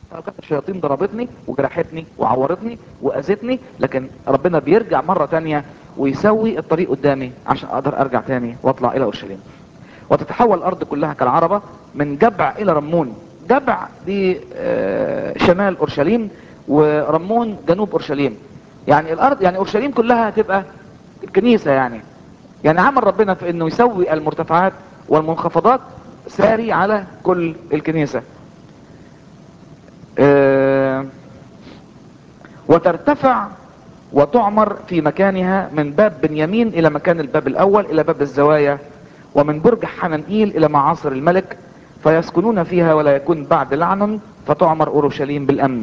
لو كانت الشياطين ضربتني وجرحتني وعورتني واذتني لكن ربنا بيرجع مرة تانية ويسوي الطريق قدامي عشان اقدر ارجع تاني واطلع الى اورشليم وتتحول الارض كلها كالعربة من جبع الى رمون جبع دي آه، شمال اورشليم ورمون جنوب اورشليم يعني الارض يعني اورشليم كلها هتبقى الكنيسة يعني يعني عمل ربنا في انه يسوي المرتفعات والمنخفضات ساري على كل الكنيسة آه، وترتفع وتعمر في مكانها من باب بنيامين الى مكان الباب الاول الى باب الزوايا ومن برج حنانئيل الى معاصر الملك فيسكنون فيها ولا يكون بعد لعن فتعمر اورشليم بالامن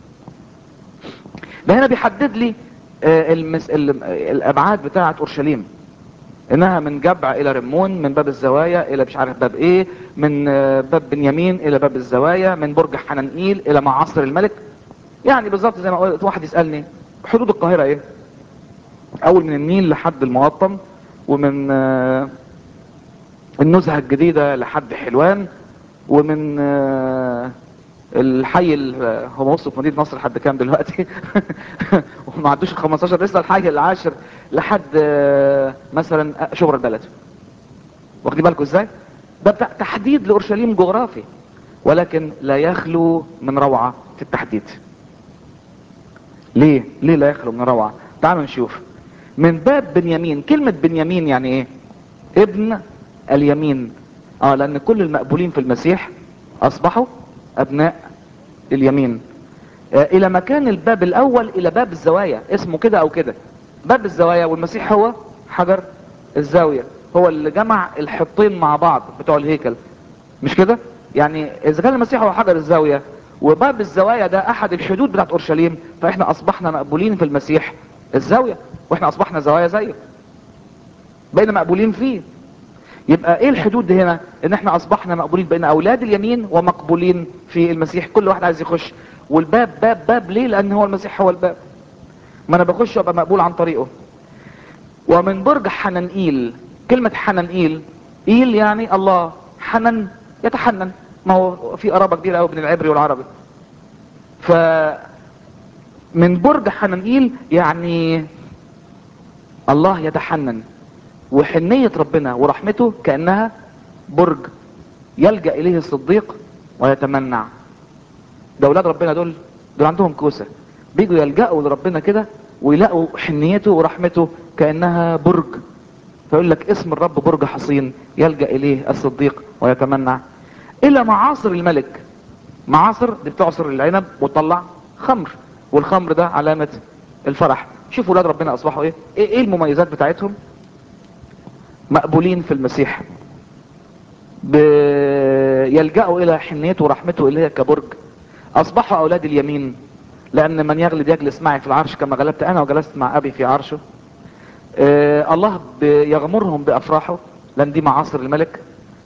ده هنا بيحدد لي آه، المس... ال- الابعاد بتاعه اورشليم انها من جبع الى رمون من باب الزوايا الى مش عارف باب ايه من آه، باب بنيامين الى باب الزوايا من برج حنانئيل الى معاصر الملك يعني بالظبط زي ما قلت واحد يسالني حدود القاهره ايه اول من النيل لحد المقطم ومن آه، النزهه الجديده لحد حلوان ومن آه، الحي ال- هو وصل في مدينه نصر لحد كام دلوقتي وما عدوش ال 15 لسه الحي العاشر لحد آه، مثلا شبرا البلد واخدين بالكم ازاي ده بتاع تحديد لاورشليم جغرافي ولكن لا يخلو من روعه في التحديد ليه ليه لا يخلو من روعه تعالوا نشوف من باب بنيامين كلمه بنيامين يعني ايه ابن اليمين اه لان كل المقبولين في المسيح اصبحوا ابناء اليمين آه الى مكان الباب الاول الى باب الزوايا اسمه كده او كده باب الزوايا والمسيح هو حجر الزاوية هو اللي جمع الحطين مع بعض بتوع الهيكل مش كده يعني اذا كان المسيح هو حجر الزاوية وباب الزوايا ده احد الحدود بتاعت اورشليم فاحنا اصبحنا مقبولين في المسيح الزاوية واحنا اصبحنا زوايا زيه بقينا مقبولين فيه يبقى ايه الحدود دي هنا ان احنا اصبحنا مقبولين بين اولاد اليمين ومقبولين في المسيح كل واحد عايز يخش والباب باب باب ليه لان هو المسيح هو الباب ما انا بخش وابقى مقبول عن طريقه ومن برج حنانئيل كلمة حنانئيل ايل يعني الله حنن يتحنن ما هو في قرابة كبيرة قوي بين العبري والعربي ف من برج حنانئيل يعني الله يتحنن وحنية ربنا ورحمته كأنها برج يلجأ إليه الصديق ويتمنع ده أولاد ربنا دول دول عندهم كوسة بيجوا يلجأوا لربنا كده ويلاقوا حنيته ورحمته كأنها برج فيقول لك اسم الرب برج حصين يلجأ إليه الصديق ويتمنع إلى معاصر الملك معاصر دي بتعصر العنب وتطلع خمر والخمر ده علامة الفرح شوفوا ولاد ربنا أصبحوا إيه إيه إيه المميزات بتاعتهم مقبولين في المسيح ب... يلجأوا إلى حنيته ورحمته اللي هي كبرج أصبحوا أولاد اليمين لأن من يغلب يجلس معي في العرش كما غلبت أنا وجلست مع أبي في عرشه آه الله يغمرهم بأفراحه لأن دي معاصر الملك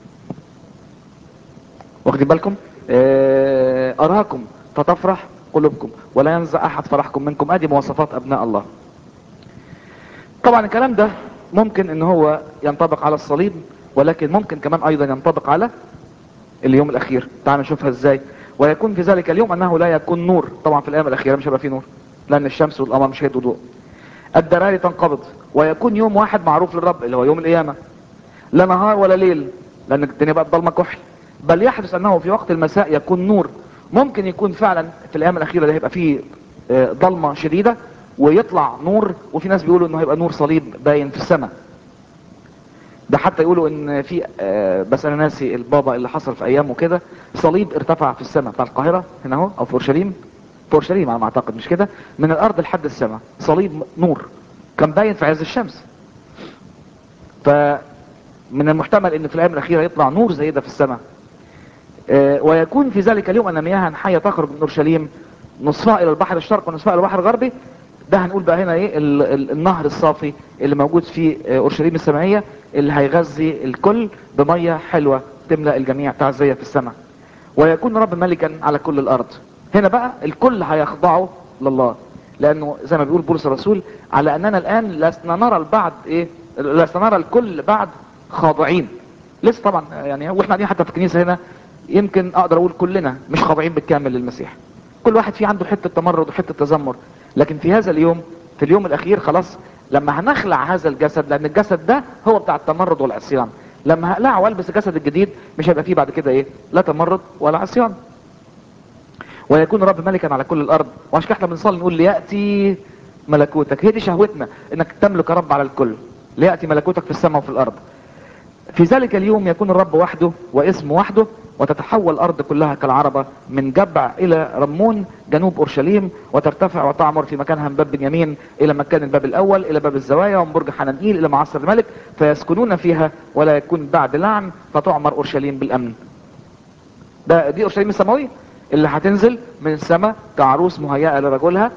واخدين بالكم آه أراكم فتفرح قلوبكم ولا ينزع أحد فرحكم منكم أدي مواصفات أبناء الله طبعا الكلام ده ممكن ان هو ينطبق على الصليب ولكن ممكن كمان ايضا ينطبق على اليوم الاخير تعال نشوفها ازاي ويكون في ذلك اليوم انه لا يكون نور طبعا في الايام الاخيره مش هيبقى فيه نور لان الشمس والقمر مش هيدوا ضوء الدراري تنقبض ويكون يوم واحد معروف للرب اللي هو يوم القيامه لا نهار ولا ليل لان الدنيا بقت ضلمه كحل بل يحدث انه في وقت المساء يكون نور ممكن يكون فعلا في الايام الاخيره ده هيبقى فيه آه، ضلمه شديده ويطلع نور وفي ناس بيقولوا انه هيبقى نور صليب باين في السماء ده حتى يقولوا ان في آه، بس انا ناسي البابا اللي حصل في ايامه كده صليب ارتفع في السماء بتاع القاهره هنا اهو او في اورشليم في اورشليم على ما اعتقد مش كده من الارض لحد السماء صليب نور كان باين في عز الشمس فمن المحتمل ان في الايام الاخيره يطلع نور زي ده في السماء آه، ويكون في ذلك اليوم ان مياه حيه تخرج من اورشليم نصفها الى البحر الشرقي ونصفها الى البحر الغربي ده هنقول بقى هنا ايه ال- ال- النهر الصافي اللي موجود في آه، اورشليم السمائيه اللي هيغذي الكل بميه حلوه تملا الجميع تعزيه في السماء ويكون رب ملكا على كل الارض هنا بقى الكل هيخضعوا لله لانه زي ما بيقول بولس الرسول على اننا الان لسنا نرى البعض ايه لسنا نرى الكل بعد خاضعين لسه طبعا يعني واحنا قاعدين حتى في الكنيسه هنا يمكن اقدر اقول كلنا مش خاضعين بالكامل للمسيح كل واحد فيه عنده حته تمرد وحته تذمر لكن في هذا اليوم في اليوم الاخير خلاص لما هنخلع هذا الجسد لان الجسد ده هو بتاع التمرد والعصيان لما هقلعه والبس الجسد الجديد مش هيبقى فيه بعد كده ايه لا تمرد ولا عصيان ويكون رب ملكا على كل الارض وعشان كده احنا بنصلي نقول لياتي ملكوتك هي دي شهوتنا انك تملك يا رب على الكل لياتي ملكوتك في السماء وفي الارض في ذلك اليوم يكون الرب وحده واسمه وحده وتتحول الارض كلها كالعربة من جبع الى رمون جنوب اورشليم وترتفع وتعمر في مكانها من باب بنيامين الى مكان الباب الاول الى باب الزوايا ومن برج حنانئيل الى معصر الملك فيسكنون فيها ولا يكون بعد لعن فتعمر اورشليم بالامن ده دي اورشليم السماويه اللي هتنزل من السماء كعروس مهيئه لرجلها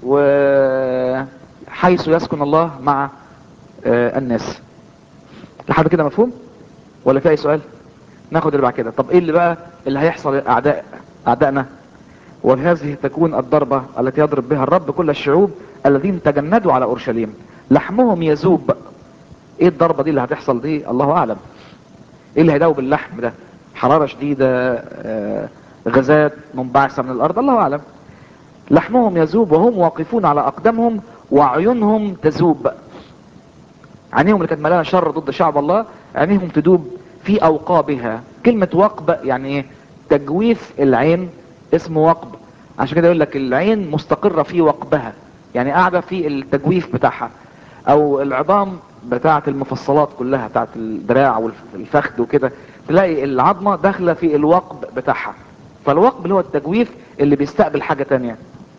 وحيث يسكن الله مع آه، الناس لحد كده مفهوم ولا في اي سؤال ناخد اللي بعد كده طب ايه اللي بقى اللي هيحصل اعداء اعدائنا وهذه تكون الضربة التي يضرب بها الرب كل الشعوب الذين تجندوا على اورشليم لحمهم يذوب ايه الضربة دي اللي هتحصل دي الله اعلم ايه اللي هيدوب اللحم ده حرارة شديدة آه، غازات منبعثة من الارض الله اعلم لحمهم يذوب وهم واقفون على اقدامهم وعيونهم تذوب عينيهم اللي كانت مليانه شر ضد شعب الله عينيهم تدوب في اوقابها كلمة وقب يعني ايه تجويف العين اسمه وقب عشان كده يقول لك العين مستقرة في وقبها يعني قاعدة في التجويف بتاعها او العظام بتاعة المفصلات كلها بتاعة الدراع والفخذ وكده تلاقي العظمة داخلة في الوقب بتاعها فالوقب اللي هو التجويف اللي بيستقبل حاجة تانية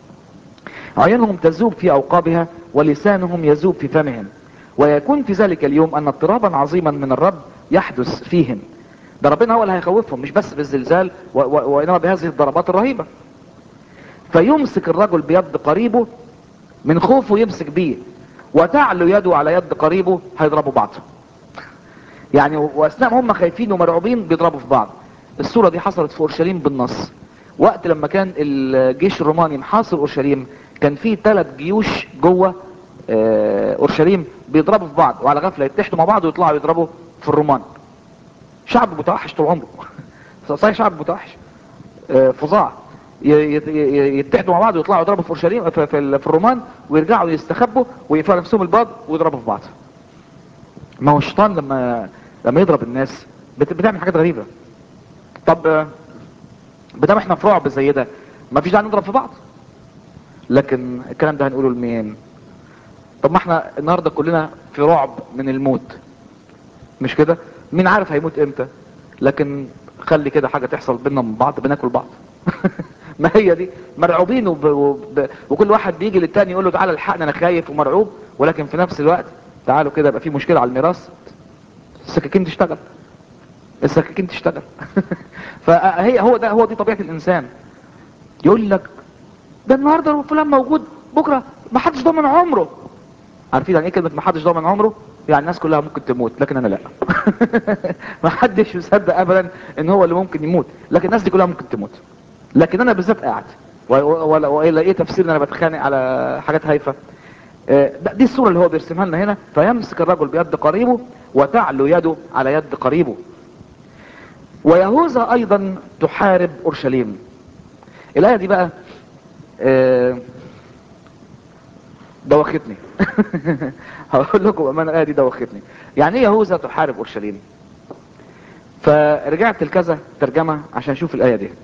عيونهم تذوب في اوقابها ولسانهم يذوب في فمهم ويكون في ذلك اليوم ان اضطرابا عظيما من الرب يحدث فيهم ده ربنا هو اللي هيخوفهم مش بس بالزلزال و- و- وانما بهذه الضربات الرهيبة فيمسك الرجل بيد قريبه من خوفه يمسك بيه وتعلو يده على يد قريبه هيضربوا بعض يعني واثناء ما هم خايفين ومرعوبين بيضربوا في بعض الصورة دي حصلت في اورشليم بالنص وقت لما كان الجيش الروماني محاصر اورشليم كان في ثلاث جيوش جوه آه، اورشليم بيضربوا في بعض وعلى غفله يتحدوا مع بعض ويطلعوا يضربوا في الرومان شعب متوحش طول عمره صحيح شعب متوحش آه، فظاع ي- ي- ي- يتحدوا مع بعض ويطلعوا يضربوا في اورشليم في, في, ال- في الرومان ويرجعوا يستخبوا ويقفلوا نفسهم الباب ويضربوا في بعض ما هو الشيطان لما لما يضرب الناس بت- بتعمل حاجات غريبه طب آه، بدام احنا في رعب زي ده ما فيش داعي نضرب في بعض لكن الكلام ده هنقوله لمين طب ما احنا النهارده كلنا في رعب من الموت مش كده مين عارف هيموت امتى لكن خلي كده حاجه تحصل بينا من بعض بناكل بعض ما هي دي مرعوبين وب... وب... وكل واحد بيجي للتاني يقول له تعالى الحقني انا خايف ومرعوب ولكن في نفس الوقت تعالوا كده يبقى في مشكله على الميراث السكاكين تشتغل السكاكين تشتغل فهي هو ده هو دي طبيعه الانسان يقول لك ده النهارده فلان موجود بكره ما حدش ضامن عمره عارفين يعني ايه كلمه ما حدش ضامن عمره يعني الناس كلها ممكن تموت لكن انا لا ما حدش يصدق ابدا ان هو اللي ممكن يموت لكن الناس دي كلها ممكن تموت لكن انا بالذات قاعد و- و- ولا والا ايه تفسير ان انا بتخانق على حاجات هايفه آه، ده- دي الصوره اللي هو بيرسمها لنا هنا فيمسك الرجل بيد قريبه وتعلو يده على يد قريبه ويهوذا ايضا تحارب اورشليم الايه دي بقى آه، دوختني هقول لكم بامانه الايه دي دوختني يعني ايه يهوذا تحارب اورشليم فرجعت لكذا ترجمه عشان اشوف الايه دي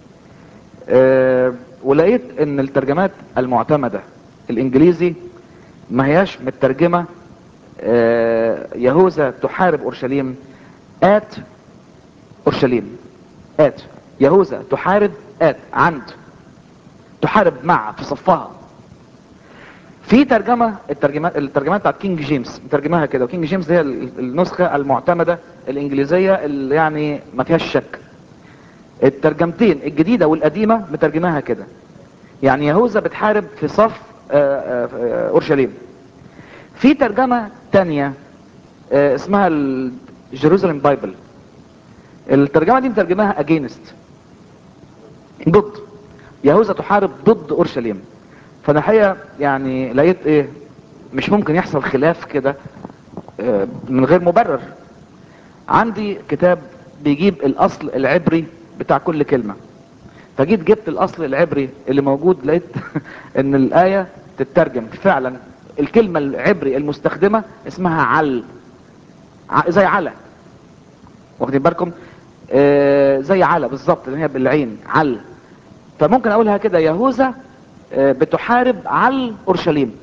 أه ولقيت ان الترجمات المعتمده الانجليزي ما هياش مترجمه أه يهوذا تحارب اورشليم ات اورشليم ات يهوذا تحارب ات عند تحارب مع في صفها في ترجمه الترجمات الترجمات بتاعت كينج جيمس مترجمها كده وكينج جيمس هي ال- النسخه المعتمده الانجليزيه اللي يعني ما فيهاش شك الترجمتين الجديده والقديمه مترجماها كده يعني يهوذا بتحارب في صف آه، آه، آه، اورشليم في ترجمه تانية آه، اسمها الجيروزالم بايبل الترجمه دي مترجماها اجينست ضد يهوذا تحارب ضد اورشليم فانا الحقيقه يعني لقيت ايه مش ممكن يحصل خلاف كده آه، من غير مبرر عندي كتاب بيجيب الاصل العبري بتاع كل كلمه فجيت جبت الاصل العبري اللي موجود لقيت ان الايه تترجم فعلا الكلمه العبري المستخدمه اسمها عل ع- زي على واخدين بالكم آه زي على بالظبط اللي هي بالعين عل فممكن اقولها كده يهوذا آه بتحارب عل اورشليم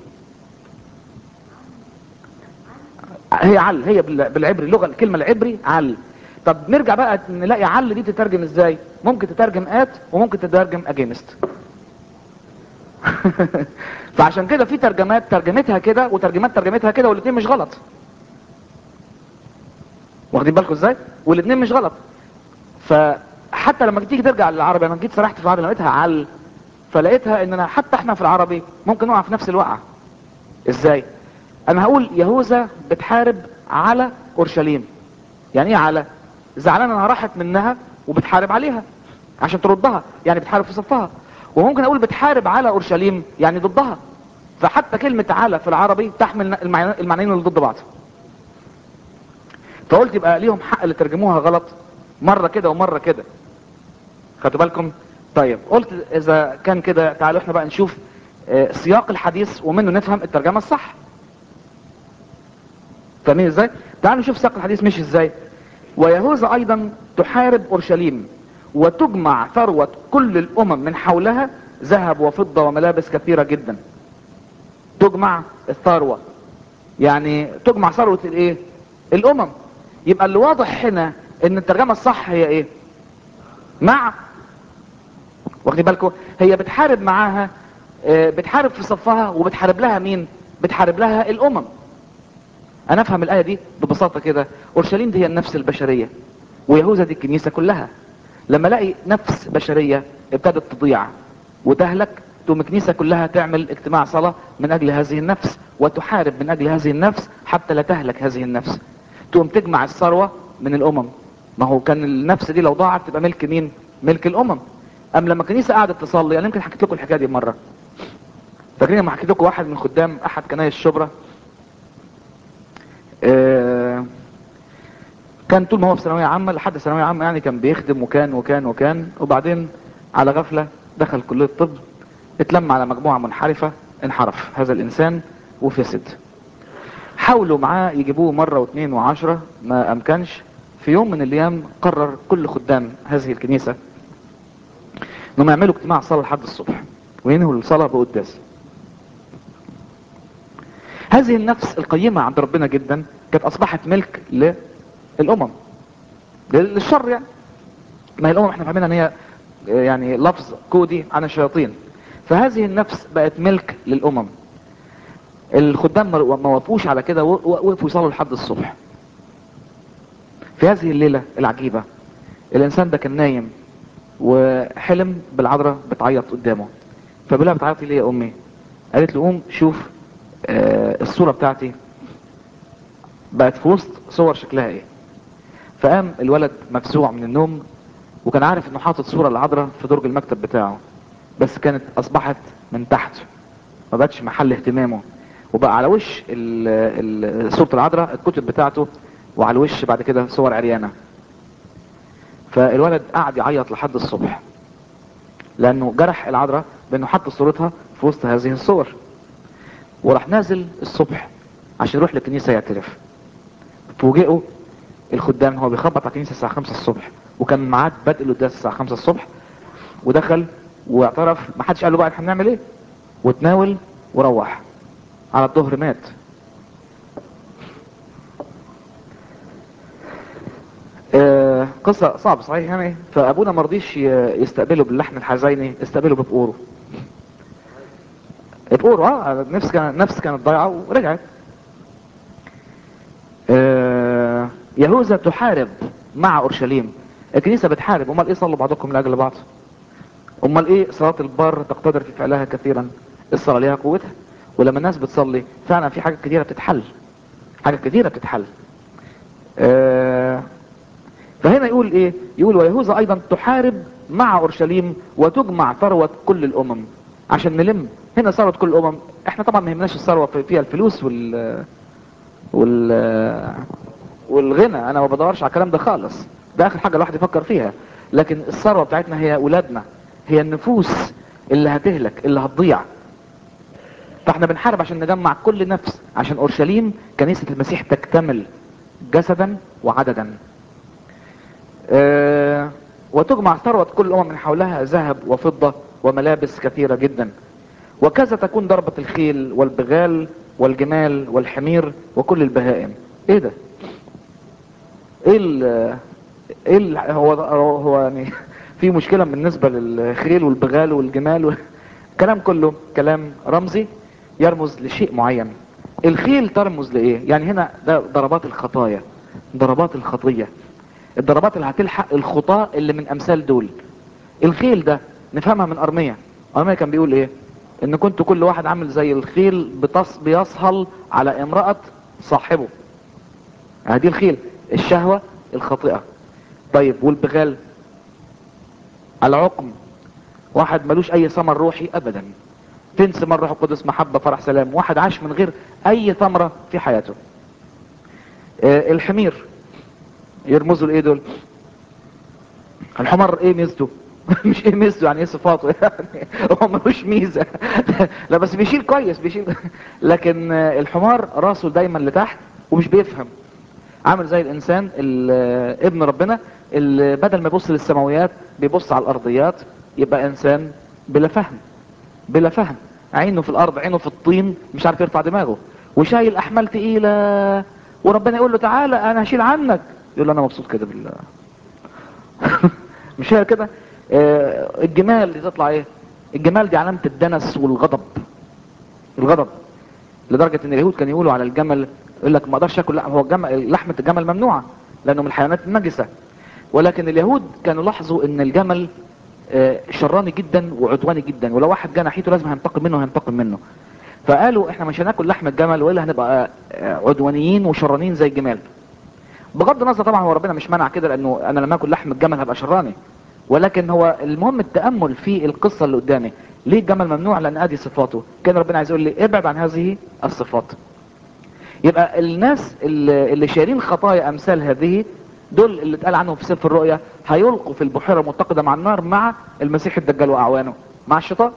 هي عل هي بال- بالعبري اللغه الكلمه العبري عل طب نرجع بقى نلاقي عل دي تترجم ازاي ممكن تترجم ات وممكن تترجم اجينست فعشان كده في ترجمات ترجمتها كده وترجمات ترجمتها كده والاثنين مش غلط واخدين بالكم ازاي والاثنين مش غلط فحتى لما تيجي ترجع للعربي انا جيت سرحت في العربي لقيتها عل فلقيتها ان انا حتى احنا في العربي ممكن نقع في نفس الوقعه ازاي انا هقول يهوذا بتحارب على اورشليم يعني ايه على زعلان انها راحت منها وبتحارب عليها عشان تردها يعني بتحارب في صفها وممكن اقول بتحارب على اورشليم يعني ضدها فحتى كلمة على في العربي تحمل المعنى- المعنيين اللي ضد بعض فقلت يبقى ليهم حق اللي ترجموها غلط مرة كده ومرة كده خدوا بالكم طيب قلت اذا كان كده تعالوا احنا بقى نشوف آه، سياق الحديث ومنه نفهم الترجمة الصح فاهمين ازاي تعالوا نشوف سياق الحديث مش ازاي ويهوذا ايضا تحارب اورشليم وتجمع ثروة كل الامم من حولها ذهب وفضة وملابس كثيرة جدا تجمع الثروة يعني تجمع ثروة الايه الامم يبقى اللي واضح هنا ان الترجمة الصح هي ايه مع واخدين بالكم هي بتحارب معاها آه، بتحارب في صفها وبتحارب لها مين بتحارب لها الامم انا افهم الايه دي ببساطه كده اورشليم دي هي النفس البشريه ويهوذا دي الكنيسه كلها لما الاقي نفس بشريه ابتدت تضيع وتهلك تقوم الكنيسه كلها تعمل اجتماع صلاه من اجل هذه النفس وتحارب من اجل هذه النفس حتى لا تهلك هذه النفس تقوم تجمع الثروه من الامم ما هو كان النفس دي لو ضاعت تبقى ملك مين ملك الامم ام لما الكنيسه قعدت تصلي انا يمكن حكيت لكم الحكايه دي مره فاكرين لما حكيت لكم واحد من خدام احد كنايس الشبرا آه، كان طول ما هو في ثانويه عامه لحد ثانويه عامه يعني كان بيخدم وكان وكان وكان وبعدين على غفله دخل كليه الطب اتلم على مجموعه منحرفه انحرف هذا الانسان وفسد حاولوا معاه يجيبوه مره واثنين وعشرة ما امكنش في يوم من الايام قرر كل خدام هذه الكنيسه انهم يعملوا اجتماع صلاه لحد الصبح وينهوا الصلاه بقداس هذه النفس القيمة عند ربنا جدا كانت أصبحت ملك للأمم للشر يعني ما هي الأمم احنا فاهمين ان هي آه، يعني لفظ كودي عن الشياطين فهذه النفس بقت ملك للأمم الخدام ما ما وقفوش على كده و- و- وقفوا يصلوا لحد الصبح في هذه الليلة العجيبة الإنسان ده كان نايم وحلم بالعذراء بتعيط قدامه فبيقول لها بتعيطي ليه يا أمي قالت له قوم شوف آه، الصورة بتاعتي بقت في وسط صور شكلها ايه فقام الولد مفزوع من النوم وكان عارف انه حاطط صورة العذراء في درج المكتب بتاعه بس كانت اصبحت من تحت ما بقتش محل اهتمامه وبقى على وش ال- ال- صورة العذراء الكتب بتاعته وعلى الوش بعد كده صور عريانة فالولد قعد يعيط لحد الصبح لانه جرح العذراء بانه حط صورتها في وسط هذه الصور وراح نازل الصبح عشان يروح للكنيسة يعترف فوجئوا الخدام هو بيخبط على الكنيسة الساعة 5 الصبح وكان ميعاد بدء القداس الساعة 5 الصبح ودخل واعترف ما حدش قال له بقى احنا هنعمل ايه وتناول وروح على الظهر مات آه قصة صعبة صحيح يعني فابونا مرضيش ي- يستقبله باللحن الحزيني استقبله ببقوره بقوره اه نفس كان نفس كانت ضايعه ورجعت آه يهوذا تحارب مع اورشليم الكنيسه بتحارب امال ايه صلوا بعضكم لاجل بعض امال ايه صلاه البار تقتدر في فعلها كثيرا الصلاه ليها قوتها ولما الناس بتصلي فعلا في حاجات كثيره بتتحل حاجات كثيره بتتحل آه فهنا يقول ايه يقول ويهوذا ايضا تحارب مع اورشليم وتجمع ثروة كل الامم عشان نلم هنا ثروة كل الامم احنا طبعا ما يهمناش الثروة في- فيها الفلوس وال وال والغنى انا ما بدورش على الكلام ده خالص ده اخر حاجة الواحد يفكر فيها لكن الثروة بتاعتنا هي اولادنا هي النفوس اللي هتهلك اللي هتضيع فاحنا بنحارب عشان نجمع كل نفس عشان اورشليم كنيسة المسيح تكتمل جسدا وعددا أه وتجمع ثروة كل الامم من حولها ذهب وفضة وملابس كثيرة جدا وكذا تكون ضربة الخيل والبغال والجمال والحمير وكل البهائم ايه ده ايه ال ايه ال هو هو يعني في مشكلة بالنسبة للخيل والبغال والجمال والكلام كله كلام رمزي يرمز لشيء معين الخيل ترمز لايه يعني هنا ده ضربات الخطايا ضربات الخطية الضربات اللي هتلحق الخطاة اللي من امثال دول الخيل ده نفهمها من ارمية ارمية كان بيقول ايه ان كنت كل واحد عامل زي الخيل بتص بيصهل على امرأة صاحبه هذه الخيل الشهوة الخاطئة طيب والبغال العقم واحد ملوش اي ثمر روحي ابدا فين ثمر الروح القدس محبة فرح سلام واحد عاش من غير اي ثمرة في حياته آه الحمير يرمزوا لايه دول الحمار ايه ميزته مش ايه ميزته يعني ايه صفاته يعني هو ملوش ميزة لا بس بيشيل كويس بيشيل لكن آه الحمار راسه دايما لتحت ومش بيفهم عامل زي الانسان ابن ربنا اللي بدل ما يبص للسماويات بيبص على الارضيات يبقى انسان بلا فهم بلا فهم عينه في الارض عينه في الطين مش عارف يرفع دماغه وشايل احمال تقيلة وربنا يقول له تعالى انا هشيل عنك يقول له انا مبسوط كده بالله مش هي كده آه الجمال اللي تطلع ايه الجمال دي علامة الدنس والغضب الغضب لدرجة ان اليهود كانوا يقولوا على الجمل يقول لك ما اقدرش اكل هو الجمل لحمة الجمل ممنوعة لانه من الحيوانات النجسة ولكن اليهود كانوا لاحظوا ان الجمل شراني جدا وعدواني جدا ولو واحد جه ناحيته لازم هينتقم منه هينتقم منه فقالوا احنا مش هناكل لحم الجمل والا هنبقى عدوانيين وشرانيين زي الجمال بغض النظر طبعا هو ربنا مش منع كده لانه انا لما اكل لحم الجمل هبقى شراني ولكن هو المهم التامل في القصه اللي قدامي ليه الجمل ممنوع لان ادي صفاته كان ربنا عايز يقول لي ابعد عن هذه الصفات يبقى الناس اللي, اللي شايلين خطايا امثال هذه دول اللي اتقال عنهم في سفر الرؤيا هيلقوا في البحيره المتقده مع النار مع المسيح الدجال واعوانه مع الشيطان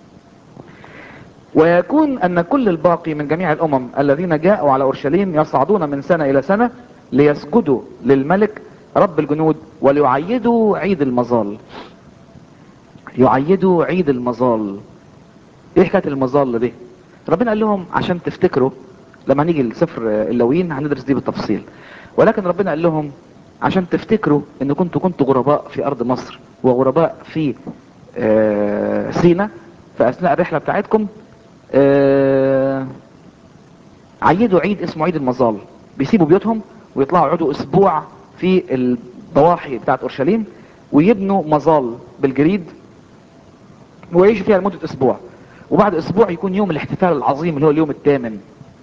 ويكون ان كل الباقي من جميع الامم الذين جاءوا على اورشليم يصعدون من سنه الى سنه ليسجدوا للملك رب الجنود وليعيدوا عيد المظال يعيدوا عيد المظال ايه حكايه المظال دي ربنا قال لهم عشان تفتكروا لما نيجي لسفر اللوين هندرس دي بالتفصيل ولكن ربنا قال لهم عشان تفتكروا ان كنتوا كنتوا غرباء في ارض مصر وغرباء في آه سينا في اثناء الرحله بتاعتكم آه عيدوا عيد اسمه عيد المظال بيسيبوا بيوتهم ويطلعوا يقعدوا اسبوع في الضواحي بتاعت اورشليم ويبنوا مظال بالجريد ويعيشوا فيها لمده اسبوع وبعد اسبوع يكون يوم الاحتفال العظيم اللي هو اليوم الثامن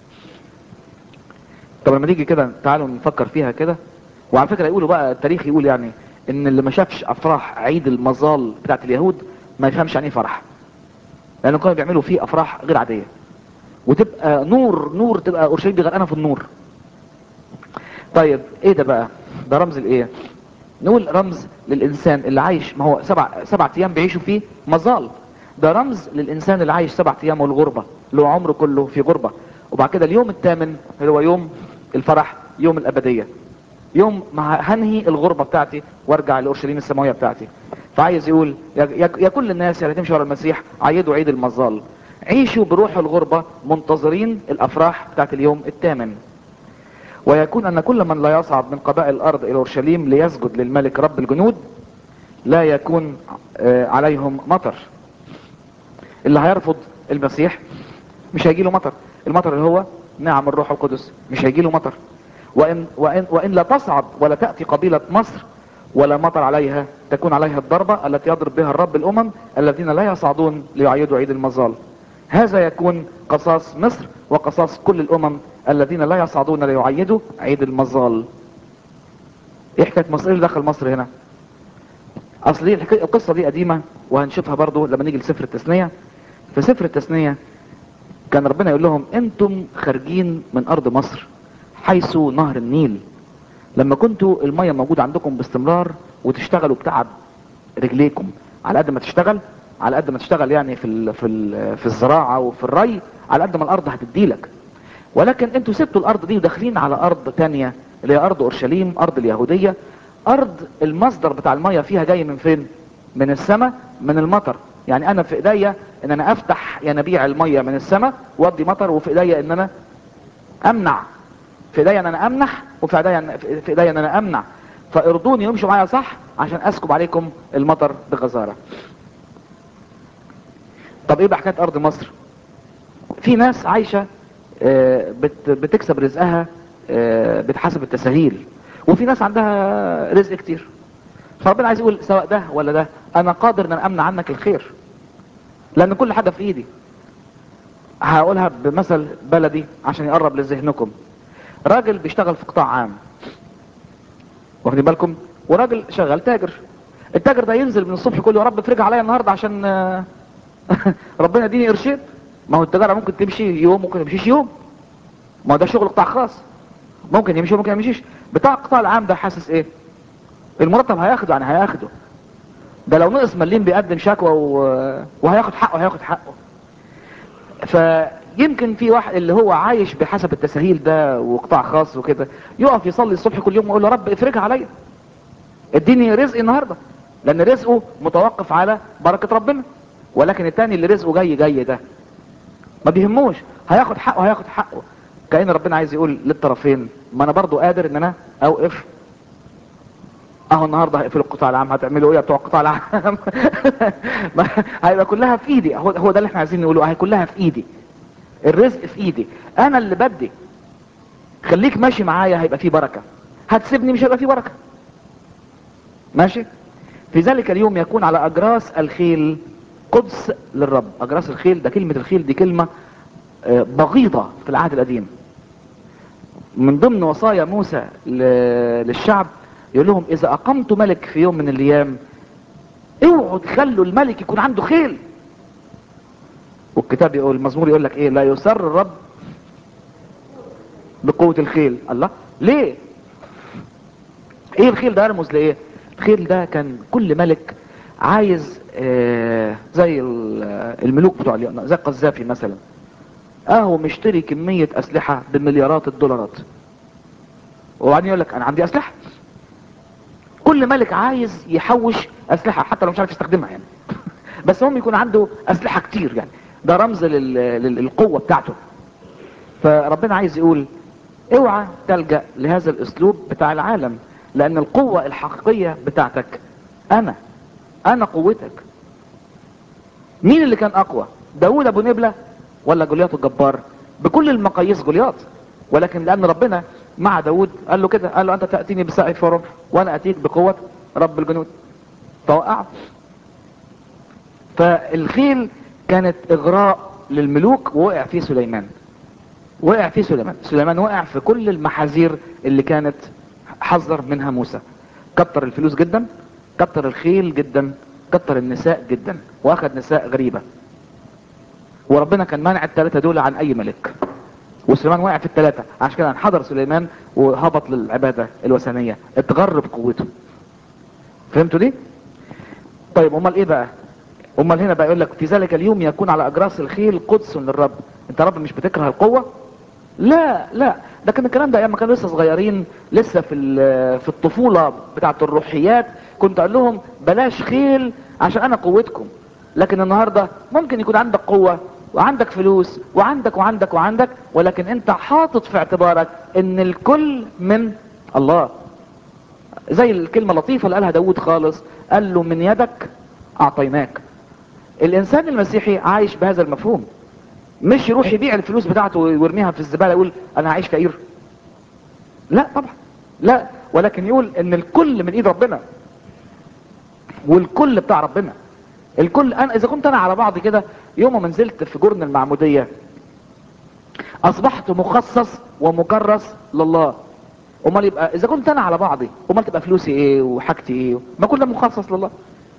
طب لما نيجي كده تعالوا نفكر فيها كده وعلى فكره يقولوا بقى التاريخ يقول يعني ان اللي ما شافش افراح عيد المظال بتاعت اليهود ما يفهمش يعني ايه فرح لانه كانوا بيعملوا فيه افراح غير عاديه وتبقى نور نور تبقى اورشليم دي غرقانه في النور طيب ايه ده بقى ده رمز لايه نقول رمز للانسان اللي عايش ما هو سبع سبع ايام بيعيشوا فيه مظال ده رمز للانسان اللي عايش سبع ايام والغربه اللي هو عمره كله في غربه وبعد كده اليوم الثامن اللي هو يوم الفرح يوم الابديه يوم ما هنهي الغربه بتاعتي وارجع لاورشليم السماويه بتاعتي فعايز يقول يا, يا كل الناس اللي تمشي ورا المسيح عيدوا عيد المظال عيشوا بروح الغربه منتظرين الافراح بتاعت اليوم الثامن ويكون ان كل من لا يصعد من قبائل الارض الى اورشليم ليسجد للملك رب الجنود لا يكون عليهم مطر اللي هيرفض المسيح مش هيجي له مطر المطر اللي هو نعم الروح القدس مش هيجي له مطر وإن, وإن, وإن لا تصعد ولا تأتي قبيلة مصر ولا مطر عليها تكون عليها الضربة التي يضرب بها الرب الأمم الذين لا يصعدون ليعيدوا عيد المظال هذا يكون قصاص مصر وقصاص كل الأمم الذين لا يصعدون ليعيدوا عيد المظال ايه حكاية مصر ايه اللي دخل مصر هنا اصل دي القصة دي قديمة وهنشوفها برضو لما نيجي لسفر التثنية في سفر التثنية كان ربنا يقول لهم انتم خارجين من ارض مصر حيث نهر النيل لما كنتوا المية موجودة عندكم باستمرار وتشتغلوا بتعب رجليكم على قد ما تشتغل على قد ما تشتغل يعني في ال في ال في الزراعه وفي الري على قد ما الارض هتديلك ولكن انتوا سبتوا الارض دي وداخلين على ارض تانية اللي هي ارض اورشليم ارض اليهوديه ارض المصدر بتاع الميه فيها جاي من فين من السماء من المطر يعني انا في ايديا ان انا افتح ينابيع الميه من السماء وادي مطر وفي ايديا ان انا امنع في ايديا ان انا امنح وفي ايديا في ايديا ان انا امنع فارضوني وامشوا معايا صح عشان اسكب عليكم المطر بغزاره طب ايه بحكايه ارض مصر في ناس عايشه آه، بت- بتكسب رزقها آه، بتحسب التساهيل وفي ناس عندها رزق كتير فربنا عايز يقول سواء ده ولا ده انا قادر ان أنا امنع عنك الخير لان كل حاجه في ايدي هقولها بمثل بلدي عشان يقرب لذهنكم راجل بيشتغل في قطاع عام واخدين بالكم وراجل شغال تاجر التاجر ده ينزل من الصبح يقول يا رب افرج عليا النهارده عشان آه، ربنا يديني قرشين ما هو التجاره ممكن تمشي يوم ممكن تمشيش يوم ما هو ده شغل قطاع خاص ممكن يمشي وممكن ما يمشيش بتاع القطاع العام ده حاسس ايه المرتب هياخده يعني هياخده ده لو نقص مليم بيقدم شكوى و... وهياخد حقه هياخد حقه فيمكن في واحد اللي هو عايش بحسب التساهيل ده وقطاع خاص وكده يقف يصلي الصبح كل يوم ويقول يا رب افرجها عليا اديني رزقي النهارده لان رزقه متوقف على بركه ربنا ولكن التاني اللي رزقه جاي جاي ده ما بيهموش هياخد حقه هياخد حقه كأن ربنا عايز يقول للطرفين ما انا برضو قادر ان انا اوقف اهو النهارده هيقفلوا القطاع العام هتعملوا ايه يا بتوع القطاع العام ما- هيبقى كلها في ايدي هو هو ده اللي احنا عايزين نقوله هي كلها في ايدي الرزق في ايدي انا اللي بدي خليك ماشي معايا هيبقى في بركه هتسيبني مش هيبقى في بركه ماشي في ذلك اليوم يكون على اجراس الخيل قدس للرب اجراس الخيل ده كلمه الخيل دي كلمه آه، بغيضه في العهد القديم من ضمن وصايا موسى ل- للشعب يقول لهم اذا اقمت ملك في يوم من الايام اوعوا تخلوا الملك يكون عنده خيل والكتاب يقول المزمور يقول لك ايه لا يسر الرب بقوة الخيل الله ليه ايه الخيل ده يرمز لايه الخيل ده كان كل ملك عايز آه زي ال- الملوك بتوع اليوم زي القذافي مثلا اهو مشتري كمية اسلحة بمليارات الدولارات وبعدين يقول لك انا عندي اسلحة كل ملك عايز يحوش اسلحة حتى لو مش عارف يستخدمها يعني بس هم يكون عنده اسلحة كتير يعني ده رمز لل- لل- للقوة بتاعته فربنا عايز يقول اوعى تلجأ لهذا الاسلوب بتاع العالم لان القوة الحقيقية بتاعتك انا انا قوتك مين اللي كان اقوى داود ابو نبلة ولا جولياط الجبار بكل المقاييس جولياط ولكن لان ربنا مع داود قال له كده قال له انت تأتيني بسائف ورمح وانا اتيك بقوة رب الجنود فوقعه فالخيل كانت اغراء للملوك ووقع فيه سليمان وقع فيه سليمان سليمان وقع في كل المحاذير اللي كانت حذر منها موسى كتر الفلوس جدا كتر الخيل جدا كتر النساء جدا واخد نساء غريبة وربنا كان مانع الثلاثة دول عن اي ملك وسليمان وقع في الثلاثة عشان كده انحدر سليمان وهبط للعبادة الوثنية اتغر بقوته فهمتوا دي طيب امال ايه بقى امال هنا بقى يقول لك في ذلك اليوم يكون على اجراس الخيل قدس للرب انت رب مش بتكره القوة لا لا ده كان الكلام ده ايام ما كانوا لسه صغيرين لسه في ال- في الطفولة بتاعه الروحيات كنت اقول لهم بلاش خيل عشان انا قوتكم لكن النهاردة ممكن يكون عندك قوة وعندك فلوس وعندك وعندك وعندك ولكن انت حاطط في اعتبارك ان الكل من الله زي الكلمة اللطيفة اللي قالها داود خالص قال له من يدك اعطيناك الانسان المسيحي عايش بهذا المفهوم مش يروح يبيع الفلوس بتاعته ويرميها في الزبالة يقول انا عايش فقير لا طبعا لا ولكن يقول ان الكل من ايد ربنا والكل بتاع ربنا الكل انا اذا كنت انا على بعض كده يوم ما نزلت في جرن المعمودية اصبحت مخصص ومكرس لله امال يبقى اذا كنت انا على بعضي امال تبقى فلوسي ايه وحاجتي ايه ما كل ده مخصص لله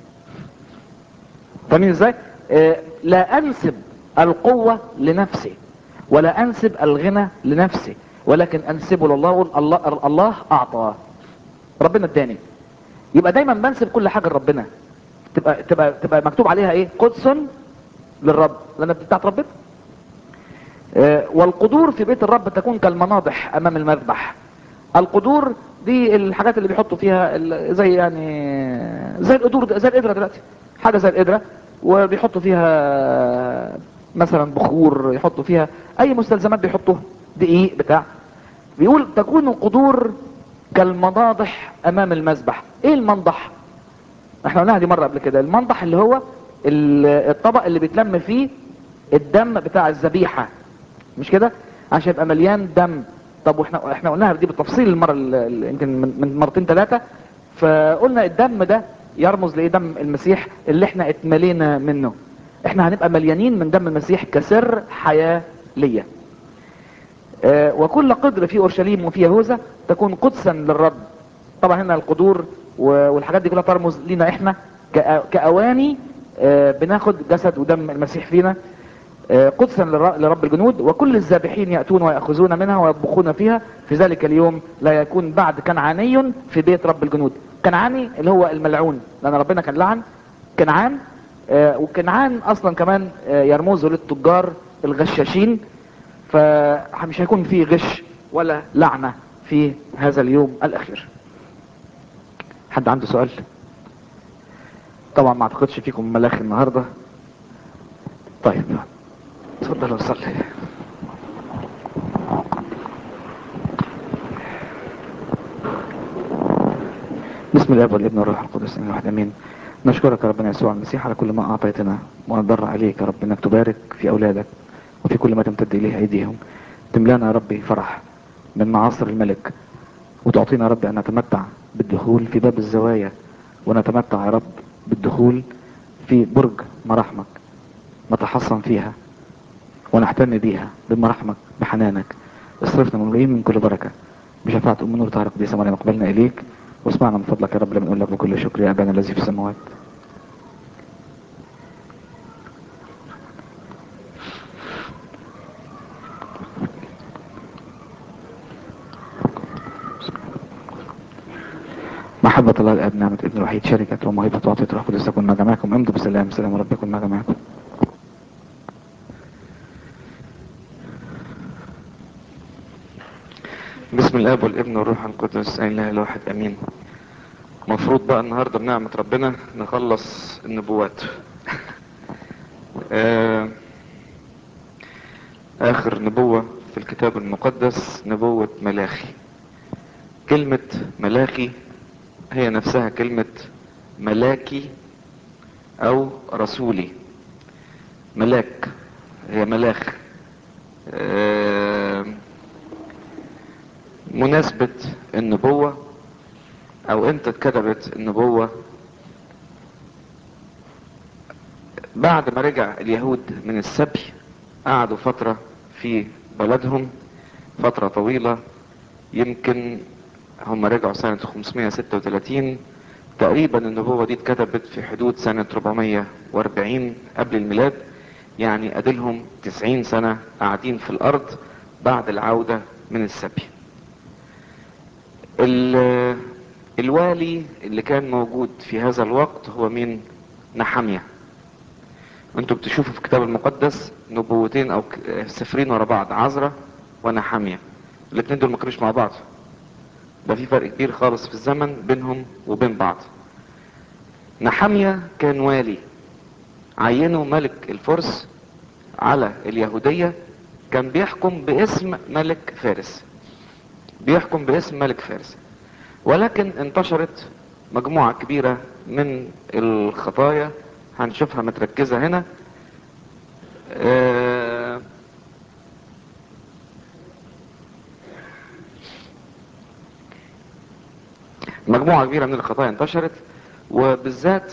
فاهمين ازاي آه لا انسب القوة لنفسي ولا انسب الغنى لنفسي ولكن انسبه لله وأقول الله الله اعطى ربنا اداني يبقى دايما بنسب كل حاجة لربنا تبقى تبقى تبقى مكتوب عليها ايه قدس للرب لان بتاعت ربنا آه، والقدور في بيت الرب تكون كالمناضح امام المذبح القدور دي الحاجات اللي بيحطوا فيها ال- زي يعني زي القدور زي القدره دلوقتي حاجه زي القدره وبيحطوا فيها مثلا بخور يحطوا فيها اي مستلزمات بيحطوها دقيق بتاع بيقول تكون القدور كالمناضح امام المذبح ايه المنضح احنا قلناها دي مره قبل كده المنضح اللي هو ال- الطبق اللي بيتلم فيه الدم بتاع الذبيحه مش كده عشان يبقى مليان دم طب واحنا احنا قلناها دي بالتفصيل المره ال- ال- يمكن من من مرتين ثلاثه فقلنا الدم ده يرمز لايه دم المسيح اللي احنا اتملينا منه احنا هنبقى مليانين من دم المسيح كسر حياه ليا آه، وكل قدر في اورشليم وفي يهوذا تكون قدسا للرب طبعا هنا القدور و- والحاجات دي كلها ترمز لينا احنا كأ- كاواني آه، بناخد جسد ودم المسيح فينا آه، قدسا لر- لرب الجنود وكل الذابحين ياتون وياخذون منها ويطبخون فيها في ذلك اليوم لا يكون بعد كنعاني في بيت رب الجنود كنعاني اللي هو الملعون لان ربنا كان لعن كنعان آه، وكنعان اصلا كمان آه، يرمزه للتجار الغشاشين فمش هيكون فيه غش ولا لعنة في هذا اليوم الأخير حد عنده سؤال طبعا ما اعتقدش فيكم ملاخ النهاردة طيب اتفضل وصلي بسم الله والابن والروح القدس من الواحد امين نشكرك يا ربنا يسوع المسيح على كل ما اعطيتنا ونضر عليك يا رب انك تبارك في اولادك وفي كل ما تمتد اليه ايديهم تملانا يا ربي فرح من معاصر الملك وتعطينا يا رب ان نتمتع بالدخول في باب الزوايا ونتمتع يا رب بالدخول في برج مراحمك نتحصن فيها ونحتمي بيها بمراحمك بحنانك اصرفنا مملوئين من كل بركه بشفاعة أم نور طاهرة قديسة مريم اقبلنا إليك واسمعنا من فضلك يا رب لما نقول لك بكل شكر يا أبانا الذي في السماوات محبة الله الآب نعمة ابن الوحيد شركة وموهبة وعطية روح قدس تكون مع جميعكم امضوا بسلام سلام رب يكون مع جميعكم بسم الاب والابن والروح القدس اين اله الواحد امين مفروض بقى النهارده بنعمة ربنا نخلص النبوات آه، اخر نبوة في الكتاب المقدس نبوة ملاخي كلمة ملاخي هي نفسها كلمة ملاكي او رسولي ملاك هي ملاخ آه، مناسبة النبوة او امتى اتكتبت النبوة بعد ما رجع اليهود من السبي قعدوا فترة في بلدهم فترة طويلة يمكن هم رجعوا سنة 536 تقريبا النبوة دي اتكتبت في حدود سنة 440 قبل الميلاد يعني اديلهم 90 سنة قاعدين في الارض بعد العودة من السبي ال- الوالي اللي كان موجود في هذا الوقت هو مين نحمية انتوا بتشوفوا في الكتاب المقدس نبوتين او ك- سفرين ورا بعض عزرا ونحمية الاثنين دول ما كانوش مع بعض ده في فرق كبير خالص في الزمن بينهم وبين بعض نحمية كان والي عينه ملك الفرس على اليهودية كان بيحكم باسم ملك فارس بيحكم باسم ملك فارس ولكن انتشرت مجموعة كبيرة من الخطايا هنشوفها متركزة هنا آه، مجموعة كبيرة من الخطايا انتشرت وبالذات